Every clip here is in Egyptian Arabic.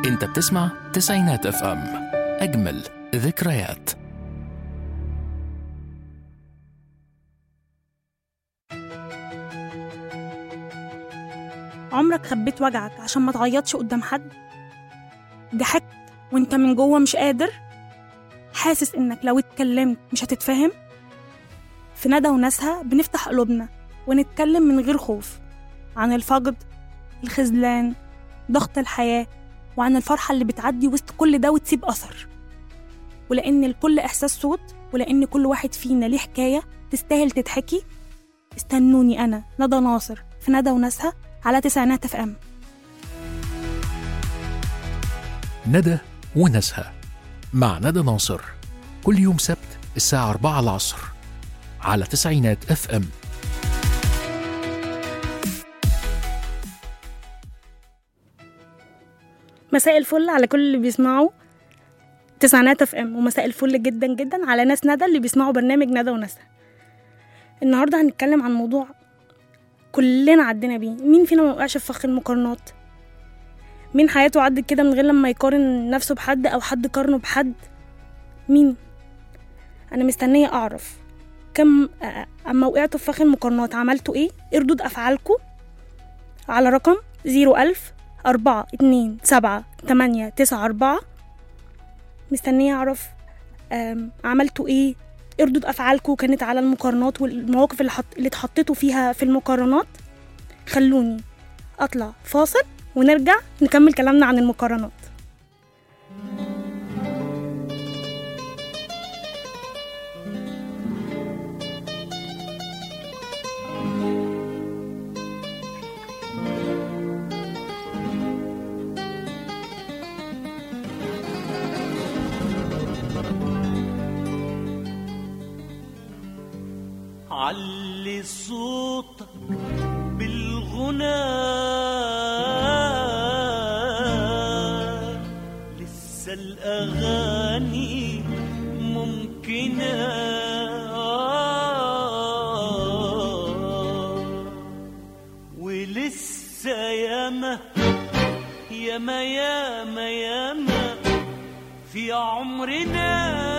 انت بتسمع تسعينات اف ام اجمل ذكريات عمرك خبيت وجعك عشان ما تعيطش قدام حد ضحكت وانت من جوه مش قادر حاسس انك لو اتكلمت مش هتتفهم في ندى وناسها بنفتح قلوبنا ونتكلم من غير خوف عن الفقد الخذلان ضغط الحياة وعن الفرحة اللي بتعدي وسط كل ده وتسيب أثر ولأن الكل إحساس صوت ولأن كل واحد فينا ليه حكاية تستاهل تتحكي استنوني أنا ندى ناصر في ندى وناسها على تسعينات اف ام ندى وناسها مع ندى ناصر كل يوم سبت الساعة 4 العصر على تسعينات اف ام مساء الفل على كل اللي بيسمعوا تسعينات اف ام ومساء الفل جدا جدا على ناس ندى اللي بيسمعوا برنامج ندى وناسها النهارده هنتكلم عن موضوع كلنا عدينا بيه مين فينا ما وقعش في فخ المقارنات مين حياته عدت كده من غير لما يقارن نفسه بحد او حد قارنه بحد مين انا مستنيه اعرف كم آه، اما وقعتوا في فخ المقارنات عملتوا ايه ايه ردود افعالكم على رقم زيرو ألف أربعة اتنين سبعة تمانية تسعة أربعة مستنية أعرف آم، عملتوا إيه إيه ردود أفعالكم كانت على المقارنات والمواقف اللي, حط... اللي اتحطيتوا فيها في المقارنات خلوني أطلع فاصل ونرجع نكمل كلامنا عن المقارنات علي صوتك بالغنى لسه الأغاني ممكنة ولسه ياما ياما ياما ياما في عمرنا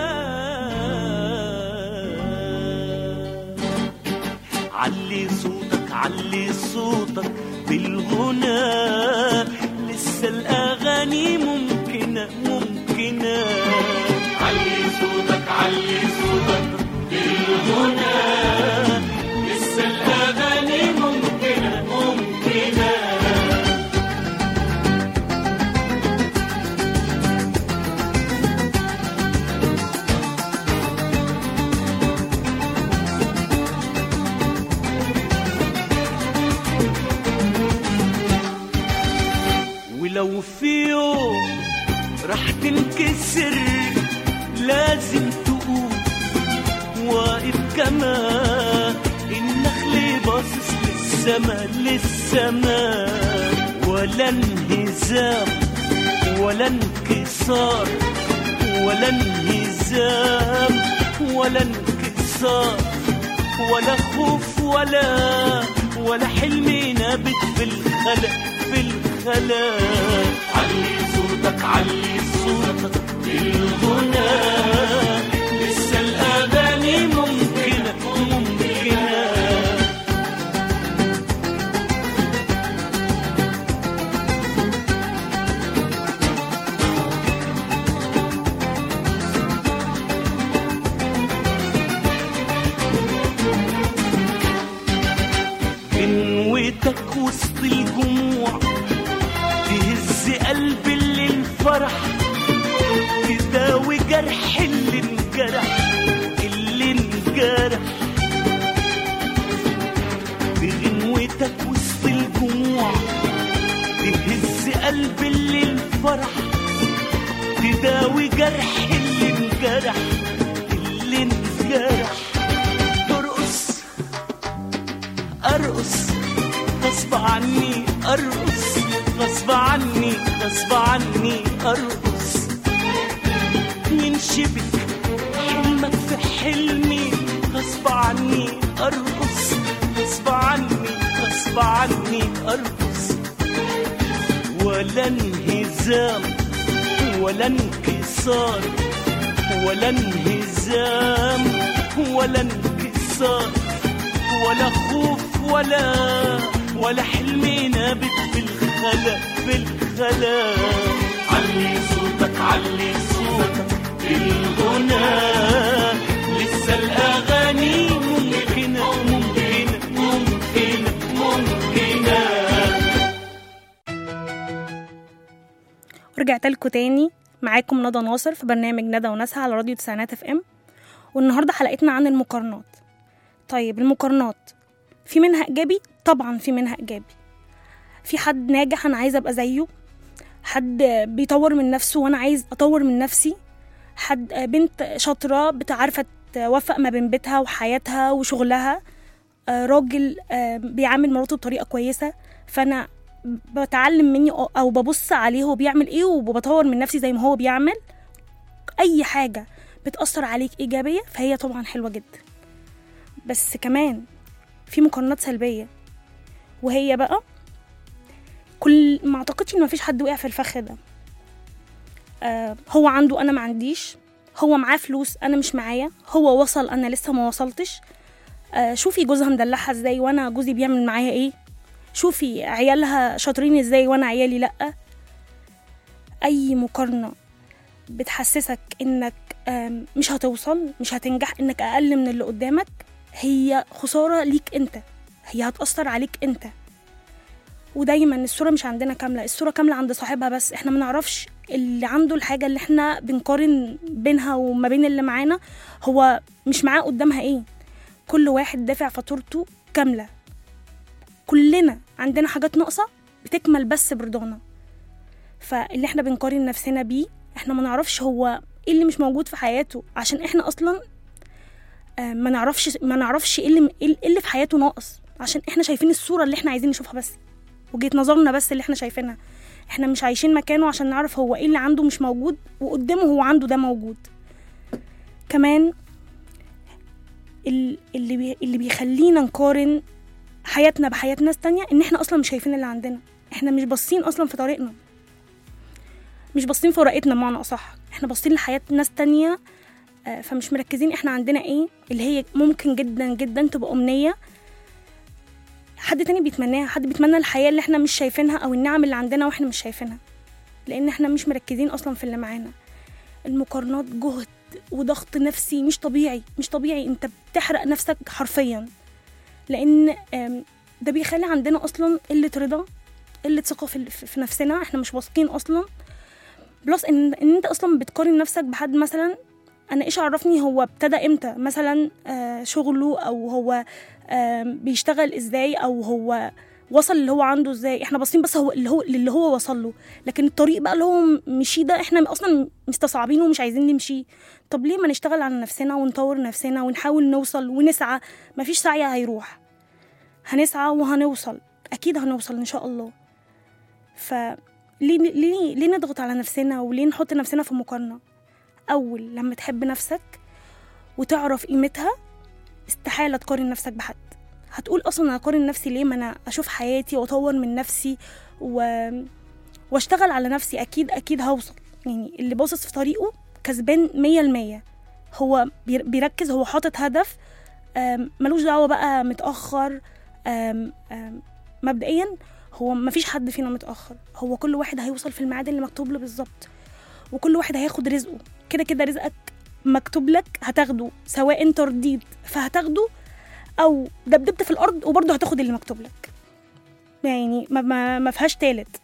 علي صوتك علي صوتك بالغنى لسه الأغاني ممكنة ممكنة علي صوتك علي صوتك بالغنى لسه الأغاني ممكنة ممكنة ولو في يوم راح تنكسر لازم تقوم واقف كما النخل باصص للسما للسما ولا انهزام ولا انكسار ولا انهزام ولا انكسار ولا خوف ولا ولا حلم نابت في الخلق في الخلق علي صوتك علي صوتك بالغنى لسه الأغاني ممكنة ممكنة قنوتك وسط الجموع تهز قلب اللي انفرح تداوي جرح اللي انجرح اللي انجرح بغنوتك وسط الجموع تهز قلب اللي انفرح تداوي جرح اللي انجرح اللي انجرح ترقص ارقص غصب عني ارقص غصب عني غصب عني ارقص ينشبك حلمك في حلمي غصب عني ارقص غصب عني غصب عني ارقص ولا انهزام ولا انكسار ولا انهزام ولا انكسار ولا خوف ولا ولا حلم نابت في الخلا في الخلا علي صوتك علي صوتك الغنى لسه الاغاني ممكنه ممكنه ممكنه ممكنه ورجعت لكم تاني معاكم ندى ناصر في برنامج ندى وناسها على راديو تسعينات اف ام والنهارده حلقتنا عن المقارنات طيب المقارنات في منها ايجابي طبعا في منها ايجابي في حد ناجح انا عايزه ابقى زيه حد بيطور من نفسه وانا عايز اطور من نفسي حد بنت شاطره بتعرفه توفق ما بين بيتها وحياتها وشغلها آه، راجل آه، بيعامل مراته بطريقه كويسه فانا بتعلم مني أو- او ببص عليه هو بيعمل ايه وبطور من نفسي زي ما هو بيعمل اي حاجه بتاثر عليك ايجابيه فهي طبعا حلوه جدا بس كمان في مقارنات سلبيه وهي بقى كل ما اعتقدش ان مفيش حد وقع في الفخ ده آه هو عنده انا ما عنديش هو معاه فلوس انا مش معايا هو وصل انا لسه ما وصلتش آه شوفي جوزها مدلعها ازاي وانا جوزي بيعمل معايا ايه شوفي عيالها شاطرين ازاي وانا عيالي لا اي مقارنه بتحسسك انك آم، مش هتوصل مش هتنجح انك اقل من اللي قدامك هي خساره ليك انت هي هتاثر عليك انت ودايما الصوره مش عندنا كامله الصوره كامله عند صاحبها بس احنا ما نعرفش اللي عنده الحاجه اللي احنا بنقارن بينها وما بين اللي معانا هو مش معاه قدامها ايه كل واحد دافع فاتورته كامله كلنا عندنا حاجات ناقصه بتكمل بس برضانا فاللي احنا بنقارن نفسنا بيه احنا ما نعرفش هو ايه اللي مش موجود في حياته عشان احنا اصلا آه، ما نعرفش ما نعرفش ايه اللي ايه اللي في حياته ناقص عشان احنا شايفين الصوره اللي احنا عايزين نشوفها بس وجهه نظرنا بس اللي احنا شايفينها احنا مش عايشين مكانه عشان نعرف هو ايه اللي عنده مش موجود وقدامه هو عنده ده موجود كمان ال- اللي بي اللي بيخلينا نقارن حياتنا بحياة ناس تانية ان احنا اصلا مش شايفين اللي عندنا احنا مش باصين اصلا في طريقنا مش باصين في ورقتنا بمعنى اصح احنا باصين لحياة ناس تانية آه، فمش مركزين احنا عندنا ايه اللي هي ممكن جدا جدا تبقى امنية حد تاني بيتمناها حد بيتمنى الحياة اللي احنا مش شايفينها او النعم اللي عندنا واحنا مش شايفينها لان احنا مش مركزين اصلا في اللي معانا المقارنات جهد وضغط نفسي مش طبيعي مش طبيعي انت بتحرق نفسك حرفيا لان آم، ده بيخلي عندنا اصلا قله رضا قله ثقه في, في نفسنا احنا مش واثقين اصلا بلس ان ان انت اصلا بتقارن نفسك بحد مثلا انا ايش عرفني هو ابتدى امتى مثلا آه، شغله او هو آم، بيشتغل ازاي او هو وصل اللي هو عنده ازاي احنا باصين بس هو اللي هو اللي هو وصل له لكن الطريق بقى اللي هو مشي ده احنا اصلا مستصعبينه ومش عايزين نمشي طب ليه ما نشتغل على نفسنا ونطور نفسنا ونحاول نوصل ونسعى مفيش سعي هيروح هنسعى وهنوصل اكيد هنوصل ان شاء الله ف ليه ليه ليه نضغط على نفسنا وليه نحط نفسنا في مقارنه اول لما تحب نفسك وتعرف قيمتها استحاله تقارن نفسك بحد هتقول اصلا انا اقارن نفسي ليه ما انا اشوف حياتي واطور من نفسي و... واشتغل على نفسي اكيد اكيد هوصل يعني اللي باصص في طريقه كسبان مية المية هو بير- بيركز هو حاطط هدف آم، ملوش دعوة بقى متأخر آم، آم، مبدئيا هو مفيش حد فينا متأخر هو كل واحد هيوصل في الميعاد اللي مكتوب له بالظبط وكل واحد هياخد رزقه كده كده رزقك مكتوب لك هتاخده سواء انت رضيت فهتاخده او دبدبت في الارض وبرضه هتاخد اللي مكتوب لك يعني ما, ما, ما فيهاش تالت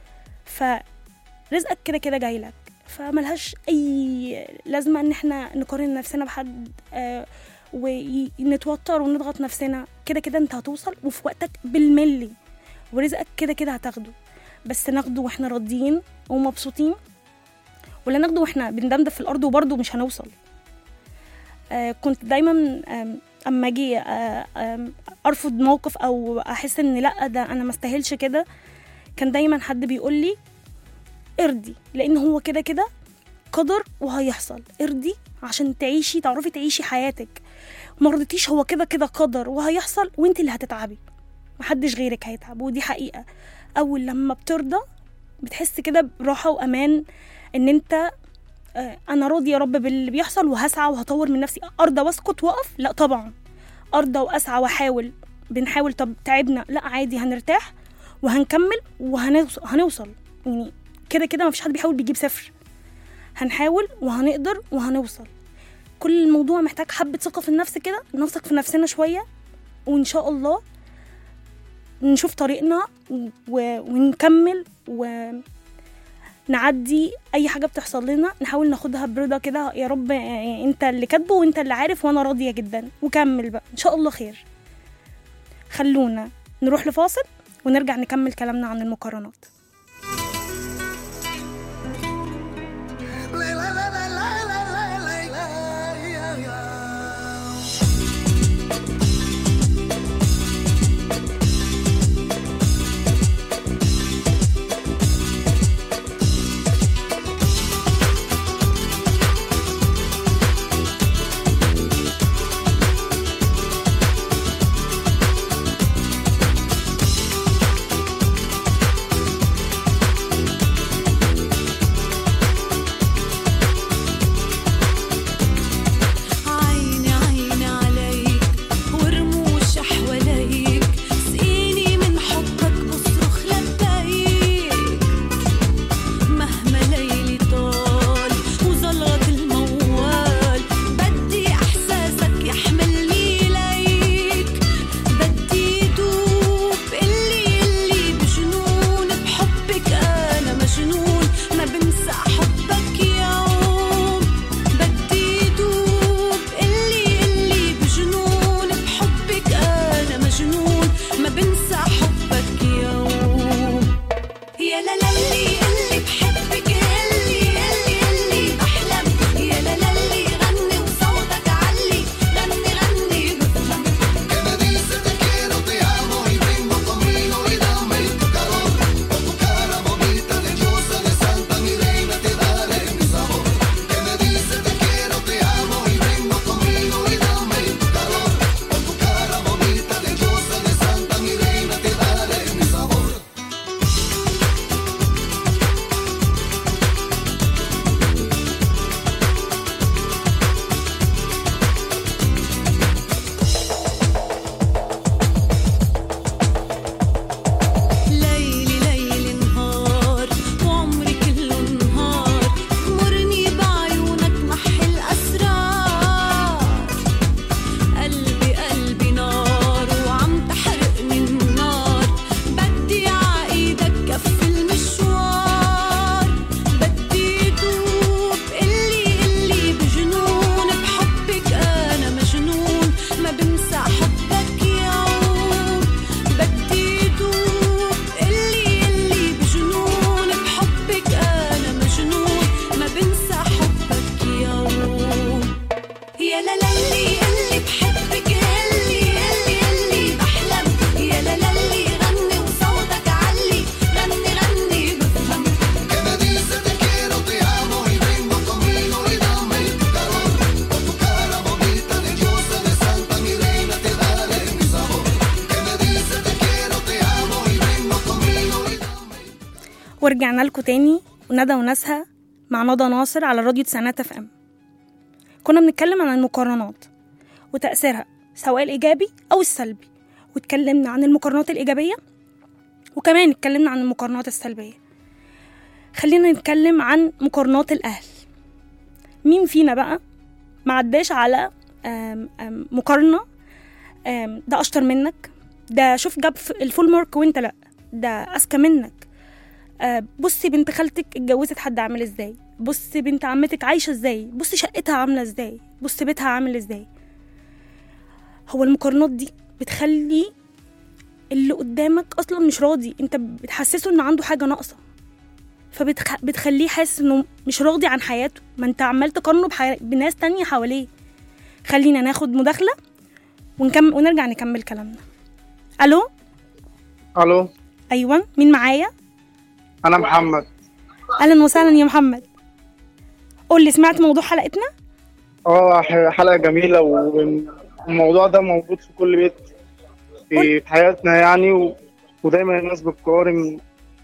فرزقك كده كده جاي لك فملهاش اي لازمه ان احنا نقارن نفسنا بحد آه ونتوتر ونضغط نفسنا كده كده انت هتوصل وفي وقتك بالملي ورزقك كده كده هتاخده بس ناخده واحنا راضيين ومبسوطين ولا ناخده واحنا بندمدم في الارض وبرضه مش هنوصل آه كنت دايما آم، اما اجي آه، آم، ارفض موقف او احس ان لا ده انا ما استاهلش كده كان دايما حد بيقول لي ارضي لان هو كده كده قدر وهيحصل ارضي عشان تعيشي تعرفي تعيشي حياتك ما رضيتيش هو كده كده قدر وهيحصل وانت اللي هتتعبي محدش غيرك هيتعب ودي حقيقة أول لما بترضى بتحس كده براحه وامان ان انت آه، انا راضي يا رب باللي بيحصل وهسعى وهطور من نفسي ارضى واسكت واقف لا طبعا ارضى واسعى واحاول بنحاول طب تعبنا لا عادي هنرتاح وهنكمل وهنوصل هنوصل يعني كده كده مفيش حد بيحاول بيجيب صفر هنحاول وهنقدر وهنوصل كل الموضوع محتاج حبة ثقة في النفس كده نثق في نفسنا شوية وإن شاء الله نشوف طريقنا و... ونكمل ونعدي أي حاجة بتحصل لنا نحاول ناخدها برضا كده يا رب يعني أنت اللي كاتبه وأنت اللي عارف وأنا راضية جدا وكمل بقى إن شاء الله خير خلونا نروح لفاصل ونرجع نكمل كلامنا عن المقارنات عيني عيني عليك ورموش حواليك سقيني من حبك بصرخ لبيك مهما ليلي طال وزلط الموال بدي احساسك يحملني ليك بدي دوب اللي اللي بجنون بحبك انا مجنون ما بنسى حبك يوم بدي دوب اللي اللي بجنون بحبك انا مجنون ما بنسى حبك يوم يا لا لا اللي اللي بحبك اللي اللي اللي بحلم يا لا لا اللي غني وصوتك علي غني غني بفهم ليلي ليلي نهار وعمري كله نهار مرني بعيونك محي الأسرار قلبي قلبي نار وعم تحرقني النار بدي عايدك كف المشوار بدي دوب اللي اللي بجنون بحبك أنا مجنون ما بنسى حبك يوم بدي دوب اللي اللي بجنون بحبك أنا مجنون ما بنسى حبك يوم يا لا لا اللي اللي بحبك اللي اللي اللي بحلم يا لا لا اللي غني وصوتك علي غني غني بفهم ورجعنا لكم تاني وندى وناسها مع ندى ناصر على راديو تسعينات اف ام كنا بنتكلم عن المقارنات وتأثيرها سواء الإيجابي أو السلبي واتكلمنا عن المقارنات الإيجابية وكمان اتكلمنا عن المقارنات السلبية خلينا نتكلم عن مقارنات الأهل مين فينا بقى معداش على آم، آم، مقارنة آم، ده أشطر منك ده شوف جاب ف- الفول مارك وانت لأ ده أذكى منك آه، بصي بنت خالتك اتجوزت حد عامل ازاي بصي بنت عمتك عايشه ازاي بصي شقتها عامله ازاي بصي بيتها عامل ازاي هو المقارنات دي بتخلي اللي قدامك اصلا مش راضي انت بتحسسه ان عنده حاجه ناقصه فبتخليه حاسس انه مش راضي عن حياته ما انت عمال تقارنه بحي... بناس تانية حواليه خلينا ناخد مداخله ونكمل ونرجع نكمل كلامنا الو الو ايوه مين معايا انا محمد اهلا وسهلا يا محمد قول لي سمعت موضوع حلقتنا اه ح- حلقه جميله والموضوع ده موجود في كل بيت في حياتنا يعني و... ودايما الناس بتقارن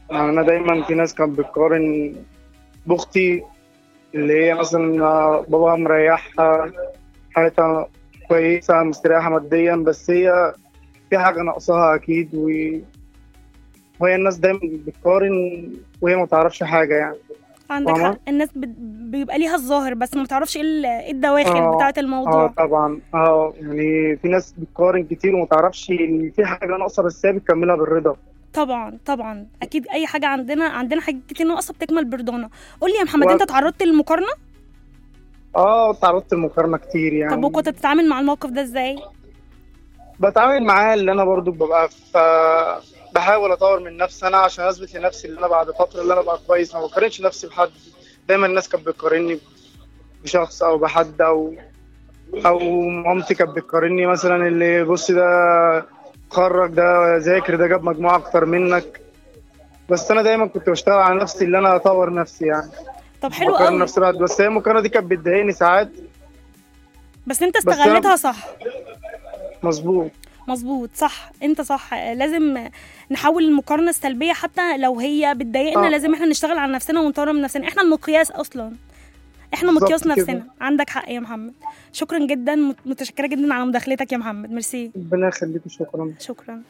يعني انا دايما في ناس كانت بتقارن باختي اللي هي مثلا آه، باباها مريحها حالتها كويسه مستريحه ماديا بس هي في حاجه ناقصاها اكيد و... وهي الناس دايما بتقارن وهي ما تعرفش حاجه يعني عندك فاهمة؟ حق الناس بت- بيبقى ليها الظاهر بس ما تعرفش ايه ال- إيه الدواخل آه، بتاعه اه الموضوع طبعا اه يعني في ناس بتقارن كتير وما تعرفش ان في حاجه ناقصه بس هي بتكملها بالرضا طبعا طبعا اكيد اي حاجه عندنا عندنا حاجات كتير ناقصه بتكمل برضانا قول لي يا محمد و- انت تعرضت للمقارنه اه تعرضت للمقارنه كتير يعني طب وكنت بتتعامل مع الموقف ده ازاي بتعامل معاه اللي انا برضو ببقى ف... بحاول اطور من نفسي انا عشان اثبت لنفسي اللي انا بعد فتره اللي انا بقى كويس ما بقارنش نفسي بحد دايما الناس كانت بتقارني بشخص او بحد او او مامتي كانت بتقارني مثلا اللي بص ده خرج ده ذاكر ده جاب مجموعه اكتر منك بس انا دايما كنت بشتغل على نفسي اللي انا اطور نفسي يعني طب حلو بقارن قوي نفسي بعد بس هي المقارنه دي كانت بتضايقني ساعات بس انت بس أنا- استغلتها صح مظبوط مظبوط صح انت صح لازم نحول المقارنه السلبيه حتى لو هي بتضايقنا آه. لازم احنا نشتغل على نفسنا ونطور من نفسنا احنا المقياس اصلا احنا بالظبط مقياس كده. نفسنا عندك حق يا محمد شكرا جدا مت- متشكره جدا على مداخلتك يا محمد ميرسي ربنا يخليك شكرا شكرا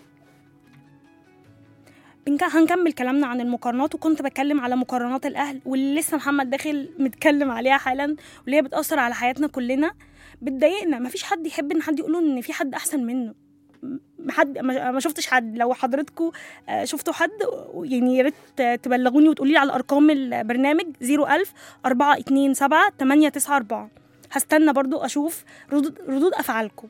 بنك- هنكمل كلامنا عن المقارنات وكنت بتكلم على مقارنات الاهل واللي لسه محمد داخل متكلم عليها حالا واللي هي بتاثر على حياتنا كلنا بتضايقنا مفيش حد يحب ان حد يقوله ان في حد احسن منه ما حد ما ما شفتش حد لو حضرتكم آه، شفتوا حد يعني يا ريت تبلغوني وتقولي لي على ارقام البرنامج 01000 427 894 هستنى برضو اشوف ردود ردود افعالكم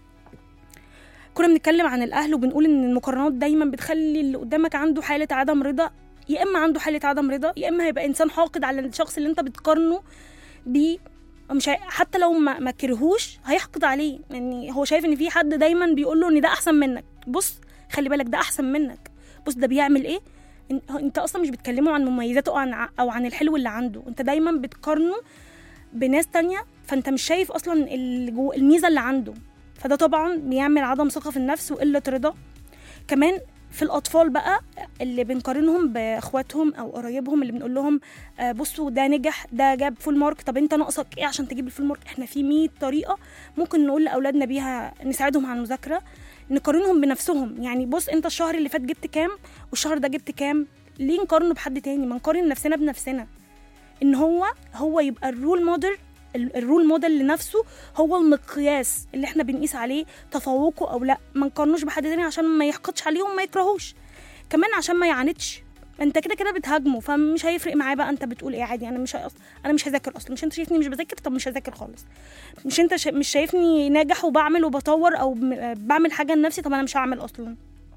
كنا بنتكلم عن الاهل وبنقول ان المقارنات دايما بتخلي اللي قدامك عنده حاله عدم رضا يا اما عنده حاله عدم رضا يا اما هيبقى انسان حاقد على الشخص اللي انت بتقارنه بيه مش هي... حتى لو ما, ما كرهوش هيحقد عليه يعني هو شايف ان في حد دايما بيقول له ان ده احسن منك بص خلي بالك ده احسن منك بص ده بيعمل ايه إن- هو انت اصلا مش بتكلمه عن مميزاته او عن او عن الحلو اللي عنده انت دايما بتقارنه بناس تانية فانت مش شايف اصلا اللي جوه- الميزه اللي عنده فده طبعا بيعمل عدم ثقه في النفس وقله رضا كمان في الاطفال بقى اللي بنقارنهم باخواتهم او قرايبهم اللي بنقول لهم آه، بصوا ده نجح ده جاب فول مارك طب انت ناقصك ايه عشان تجيب الفول مارك احنا في 100 طريقه ممكن نقول لاولادنا بيها نساعدهم على المذاكره نقارنهم بنفسهم يعني بص انت الشهر اللي فات جبت كام والشهر ده جبت كام ليه نقارنه بحد تاني ما نقارن نفسنا بنفسنا ان هو هو يبقى الرول موديل ال- الرول موديل لنفسه هو المقياس اللي احنا بنقيس عليه تفوقه او لا ما نقارنوش بحد تاني عشان ما يحقدش عليه وما يكرهوش كمان عشان ما يعاندش انت كده كده بتهاجمه فمش هيفرق معاه بقى انت بتقول ايه عادي انا مش هيأص... انا مش هذاكر اصلا مش انت شايفني مش بذاكر طب مش هذاكر خالص مش انت شا... مش شايفني ناجح وبعمل وبطور او م... بعمل حاجه لنفسي طب انا مش هعمل اصلا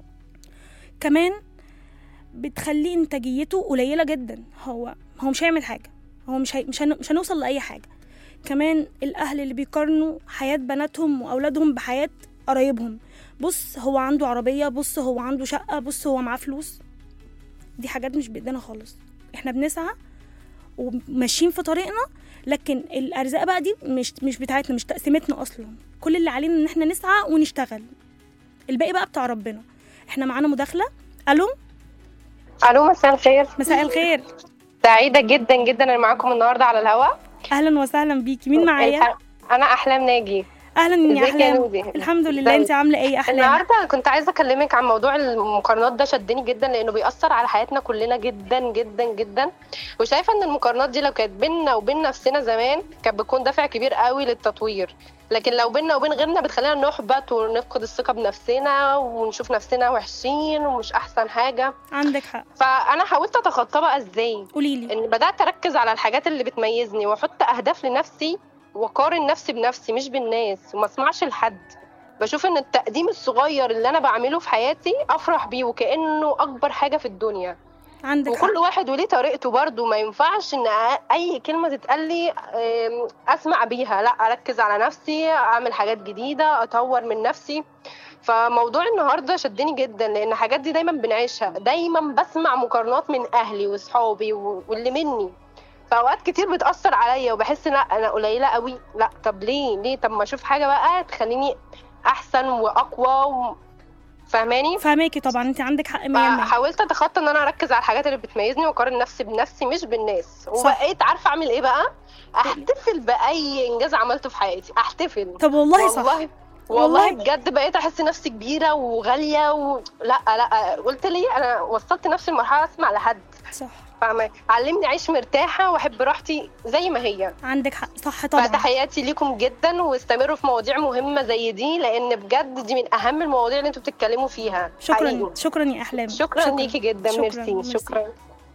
كمان بتخلي انتاجيته قليله جدا هو هو مش هيعمل حاجه هو مش هي... مش, هن... مش هنوصل لاي حاجه كمان الاهل اللي بيقارنوا حياه بناتهم واولادهم بحياه قرايبهم بص هو عنده عربيه بص هو عنده شقه بص هو معاه فلوس دي حاجات مش بايدينا خالص احنا بنسعى وماشيين في طريقنا لكن الارزاق بقى دي مش مش بتاعتنا مش تقسيمتنا اصلا كل اللي علينا ان احنا نسعى ونشتغل الباقي بقى بتاع ربنا احنا معانا مداخله الو الو مساء الخير مساء الخير سعيده جدا جدا انا معاكم النهارده على الهواء اهلا وسهلا بيكي مين معايا الح- انا احلام ناجي اهلا يا ازيك يا احلام نودي؟ الحمد لله ازيك؟ انت عامله ايه يا احلام النهارده كنت عايزه اكلمك عن موضوع المقارنات ده شدني جدا لانه بيأثر على حياتنا كلنا جدا جدا جدا وشايفه ان المقارنات دي لو كانت بيننا وبين نفسنا زمان كانت بتكون دافع كبير قوي للتطوير لكن لو بيننا وبين غيرنا بتخلينا نحبط ونفقد الثقه بنفسنا ونشوف نفسنا وحشين ومش احسن حاجه عندك حق فانا حاولت اتخطى بقى ازاي قولي لي ان بدات اركز على الحاجات اللي بتميزني واحط اهداف لنفسي واقارن نفسي بنفسي مش بالناس وما اسمعش لحد بشوف ان التقديم الصغير اللي انا بعمله في حياتي افرح بيه وكانه اكبر حاجه في الدنيا عندك حق وكل واحد وليه طريقته برضه ما ينفعش ان أ- اي كلمه تتقال لي أم، اسمع بيها لا اركز على نفسي اعمل حاجات جديده اطور من نفسي فموضوع النهارده شدني جدا لان الحاجات دي دايما بنعيشها دايما بسمع مقارنات من اهلي واصحابي و- واللي مني فاوقات كتير بتاثر عليا وبحس لا انا قليله قوي لا طب ليه ليه طب ما اشوف حاجه بقى تخليني احسن واقوى و... فاهماني فاهماكي طبعا انت عندك حق 100% فحاولت اتخطى ان انا اركز على الحاجات اللي بتميزني واقارن نفسي بنفسي مش بالناس وبقيت عارفه اعمل ايه بقى احتفل باي انجاز عملته في حياتي احتفل طب والله صح والله والله. والله بجد بقيت احس نفسي كبيره وغاليه و... لا لا قلت لي انا وصلت نفسي لمرحله اسمع لحد صح فاهمه علمني اعيش مرتاحه واحب راحتي زي ما هي عندك حق صح طبعا فتحياتي ليكم جدا واستمروا في مواضيع مهمه زي دي لان بجد دي من اهم المواضيع اللي انتوا بتتكلموا فيها شكرا حقيقي. شكرا يا احلام شكرا, ليكي جدا شكراً، ميرسي ميرسي. شكرا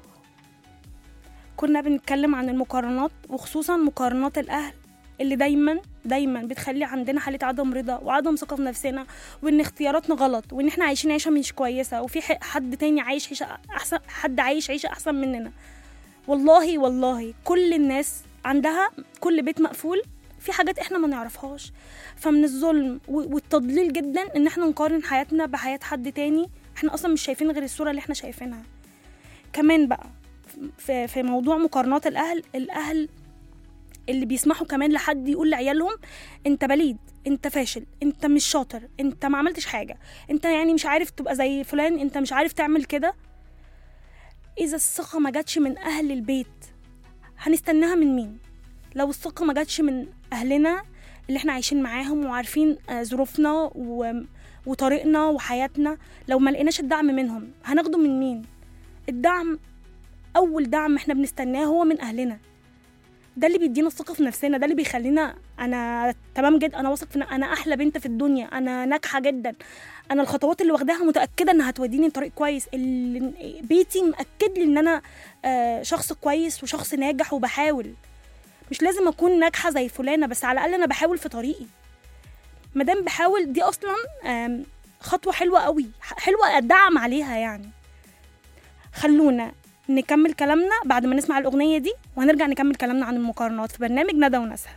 كنا بنتكلم عن المقارنات وخصوصا مقارنات الاهل اللي دايما دايما بتخلي عندنا حاله عدم رضا وعدم ثقه في نفسنا وان اختياراتنا غلط وان احنا عايشين عيشه مش كويسه وفي ح- حد تاني عايش عيشه احسن حد عايش عيشه احسن مننا والله والله كل الناس عندها كل بيت مقفول في حاجات احنا ما نعرفهاش فمن الظلم و- والتضليل جدا ان احنا نقارن حياتنا بحياه حد تاني احنا اصلا مش شايفين غير الصوره اللي احنا شايفينها كمان بقى في في موضوع مقارنات الاهل الاهل اللي بيسمحوا كمان لحد يقول لعيالهم انت بليد انت فاشل انت مش شاطر انت ما عملتش حاجه انت يعني مش عارف تبقى زي فلان انت مش عارف تعمل كده اذا الثقه ما جاتش من اهل البيت هنستناها من مين لو الثقه ما جاتش من اهلنا اللي احنا عايشين معاهم وعارفين آه، ظروفنا و... وطريقنا وحياتنا لو ما لقيناش الدعم منهم هناخده من مين الدعم اول دعم احنا بنستناه هو من اهلنا ده اللي بيدينا الثقه في نفسنا ده اللي بيخلينا انا تمام جدا انا واثق في ن- انا احلى بنت في الدنيا انا ناجحه جدا انا الخطوات اللي واخداها متاكده انها هتوديني لطريق كويس اللي بيتي مأكد لي ان انا آه، شخص كويس وشخص ناجح وبحاول مش لازم اكون ناجحه زي فلانه بس على الاقل انا بحاول في طريقي مادام بحاول دي اصلا آم، خطوه حلوه قوي ح- حلوه ادعم عليها يعني خلونا نكمل كلامنا بعد ما نسمع الأغنية دي وهنرجع نكمل كلامنا عن المقارنات في برنامج ندى ونسها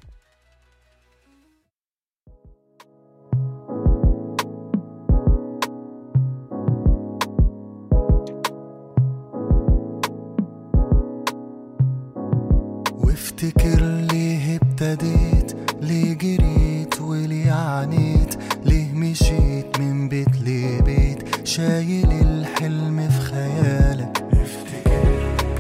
وافتكر ليه ابتديت ليه جريت وليه عانيت ليه مشيت من بيت لبيت شايل الحلم في خيالك افتكر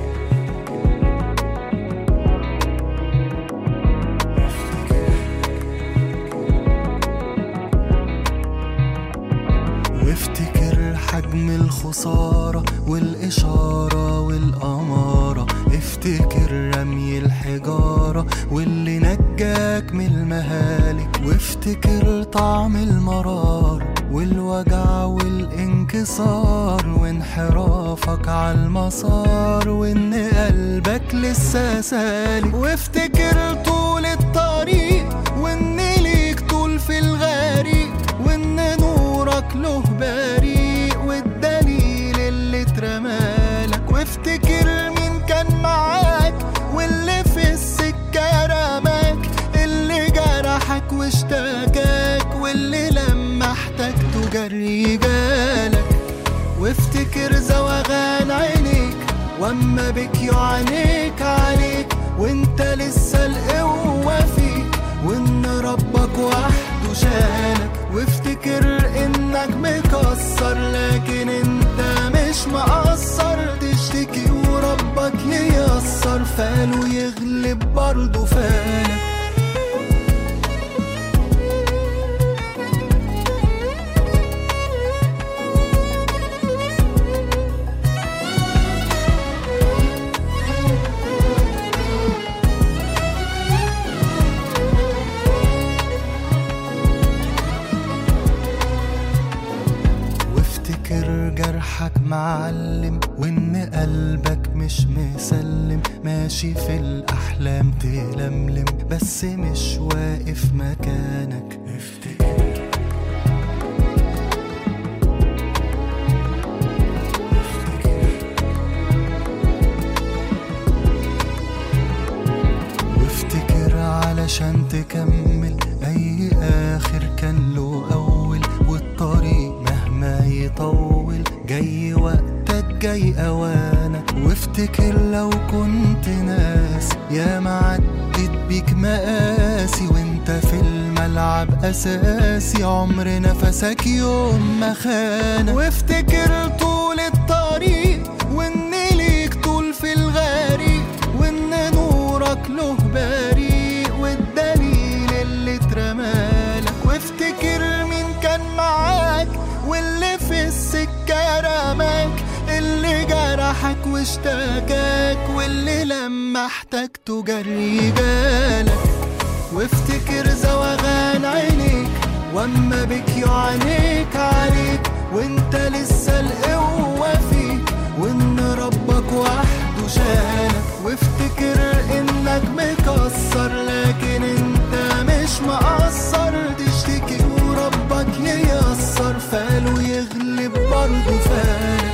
وافتكر حجم الخسارة والإشارة والأمارة افتكر رمي الحجارة واللي نجاك من المهالك وافتكر طعم المرار والوجع والانكسار وانحرافك على المسار وان قلبك لسه سالك وافتكر طول الطريق وان ليك طول في الغريق وان نورك له بريق والدليل اللي اترمالك وافتكر مين كان معاك واللي في السكة رماك اللي جرحك واشتكاك واللي لما احتجته جري جالك وافتكر زوغان عينيك واما بك يعانيك عليك وانت لسه القوة فيك وان ربك وحده شالك وافتكر انك مكسر لكن انت مش مقصر تشتكي وربك ييسر فاله يغلب برضه فالك وافتكر جرحك معلم وان قلبك مش مسلم ماشي في الاحلام تلملم بس مش واقف مكانك افتكر وافتكر علشان تكمل اي اخر كان له اول والطريق مهما يطول جاي وقتك جاي اوانك وافتكر لو كنت ناس يا ما عدت بيك مقاسي وانت وانت في الملعب اساسي عمر نفسك يوم ما خان وافتكر طول الطريق وان ليك طول في الغريق وان نورك له بريق والدليل اللي اترمالك وافتكر مين كان معاك واللي في السكة رماك اللي جرحك واشتكاك واللي لما احتجته جري جالك وافتكر زوغان عينيك واما بك يعانيك عليك وانت لسه القوة فيك وان ربك وحده شالك وافتكر انك مكسر لكن انت مش مقصر تشتكي وربك ييسر فاله يغلب برضه فالك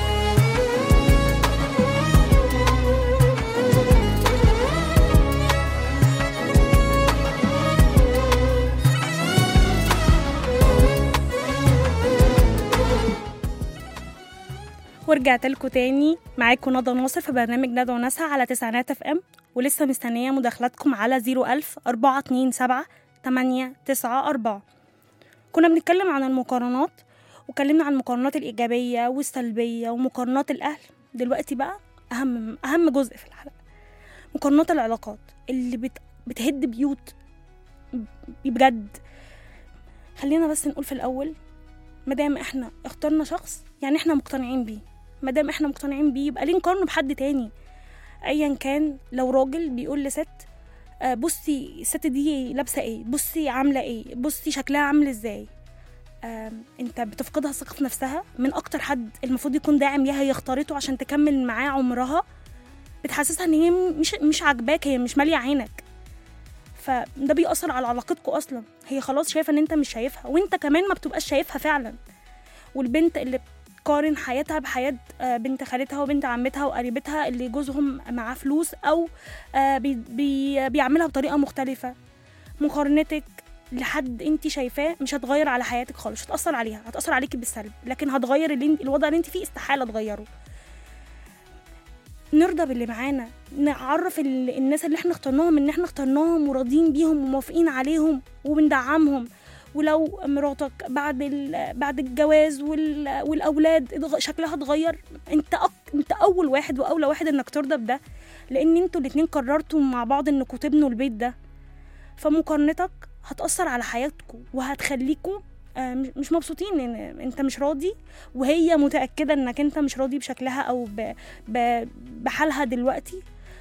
ورجعت لكم تاني معاكم ندى ناصر في برنامج ندى وناسها على تسعينات اف ام ولسه مستنيه مداخلاتكم على 01000 427 894 كنا بنتكلم عن المقارنات وكلمنا عن المقارنات الإيجابية والسلبية ومقارنات الأهل دلوقتي بقى أهم أهم جزء في الحلقة مقارنات العلاقات اللي بت... بتهد بيوت بجد خلينا بس نقول في الأول مادام احنا اخترنا شخص يعني احنا مقتنعين بيه مادام احنا مقتنعين بيه يبقى ليه نقارنه بحد تاني ايا كان لو راجل بيقول لست آه، بصي الست دي لابسه ايه بصي عامله ايه بصي شكلها عامل ازاي آم، انت بتفقدها الثقه في نفسها من اكتر حد المفروض يكون داعم ليها هي اختارته عشان تكمل معاه عمرها بتحسسها ان هي مش مش عاجباك هي مش ماليه عينك فده بيأثر على علاقتكم اصلا هي خلاص شايفه ان انت مش شايفها وانت كمان ما بتبقاش شايفها فعلا والبنت اللي بتقارن حياتها بحياة آه، بنت خالتها وبنت عمتها وقريبتها اللي جوزهم معاه فلوس أو آه، بي بي بيعملها بطريقة مختلفة مقارنتك لحد انت شايفاه مش هتغير على حياتك خالص مش هتأثر عليها هتأثر عليكي بالسلب لكن هتغير اللي انت- الوضع اللي انت فيه استحالة تغيره نرضى باللي معانا نعرف ال- الناس اللي احنا اخترناهم ان احنا اخترناهم وراضيين بيهم وموافقين عليهم وبندعمهم ولو مراتك بعد ال- بعد الجواز وال- والاولاد اتغ- شكلها اتغير انت أك... انت اول واحد واولى واحد انك ترضى بده لان انتوا الاتنين قررتوا مع بعض انكم تبنوا البيت ده فمقارنتك هتأثر على حياتكم وهتخليكم آه، مش- مش مبسوطين ان انت مش راضي وهي متأكدة انك انت مش راضي بشكلها او ب... ب... بحالها دلوقتي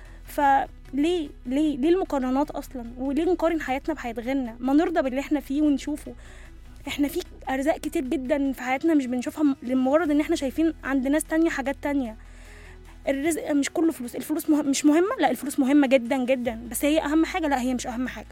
فليه ليه ليه المقارنات اصلا وليه نقارن حياتنا بحياة غيرنا ما نرضى باللي احنا فيه ونشوفه احنا في ارزاق كتير جدا في حياتنا مش بنشوفها م- لمجرد ان احنا شايفين عند ناس تانية حاجات تانية الرزق مش كله فلوس الفلوس مه... مش مهمة لا الفلوس مهمة جدا جدا بس هي اهم حاجة لا هي مش اهم حاجة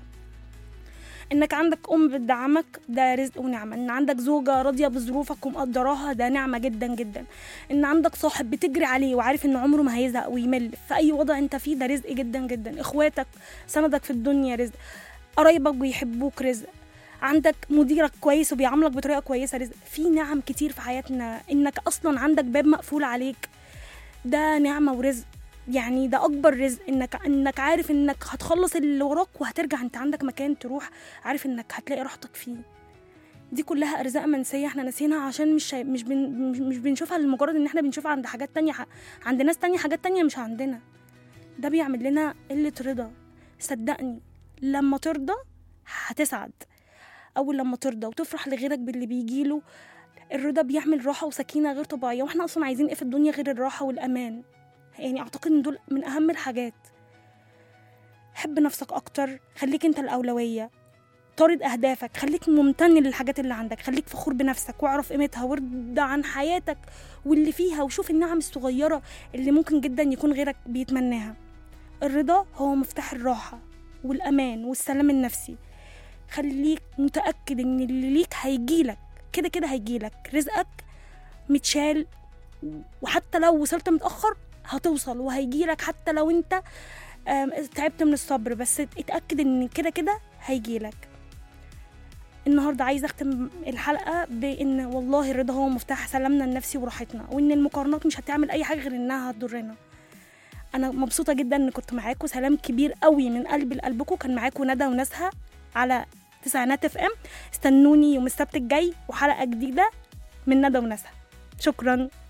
انك عندك ام بتدعمك ده رزق ونعمه ان عندك زوجه راضيه بظروفك ومقدراها ده نعمه جدا جدا ان عندك صاحب بتجري عليه وعارف ان عمره ما هيزهق ويمل في اي وضع انت فيه ده رزق جدا جدا اخواتك سندك في الدنيا رزق قرايبك بيحبوك رزق عندك مديرك كويس وبيعاملك بطريقه كويسه رزق في نعم كتير في حياتنا انك اصلا عندك باب مقفول عليك ده نعمه ورزق يعني ده اكبر رزق انك انك عارف انك هتخلص اللي وراك وهترجع انت عندك مكان تروح عارف انك هتلاقي راحتك فيه دي كلها ارزاق منسيه احنا ناسينها عشان مش شايف مش, بن مش- مش بنشوفها لمجرد ان احنا بنشوفها عند حاجات تانية ح- عند ناس تانية حاجات تانية مش عندنا ده بيعمل لنا قله رضا صدقني لما ترضى هتسعد اول لما ترضى وتفرح لغيرك باللي بيجيله الرضا بيعمل راحه وسكينه غير طبيعيه واحنا اصلا عايزين ايه في الدنيا غير الراحه والامان يعني اعتقد ان دول من اهم الحاجات حب نفسك اكتر خليك انت الاولويه طارد اهدافك خليك ممتن للحاجات اللي عندك خليك فخور بنفسك واعرف قيمتها وارضى عن حياتك واللي فيها وشوف النعم الصغيره اللي ممكن جدا يكون غيرك بيتمناها الرضا هو مفتاح الراحه والامان والسلام النفسي خليك متاكد ان اللي ليك هيجيلك كده كده هيجيلك رزقك متشال وحتى لو وصلت متاخر هتوصل وهيجيلك حتى لو انت آم، تعبت من الصبر بس اتاكد ان كده كده هيجيلك النهارده عايزه اختم الحلقه بان والله الرضا هو مفتاح سلامنا النفسي وراحتنا وان المقارنات مش هتعمل اي حاجه غير انها هتضرنا انا مبسوطه جدا ان كنت معاكم سلام كبير قوي من قلبي لقلبكم كان معاكم ندى وناسها على تسعينات اف ام استنوني يوم السبت الجاي وحلقه جديده من ندى ونسى شكرا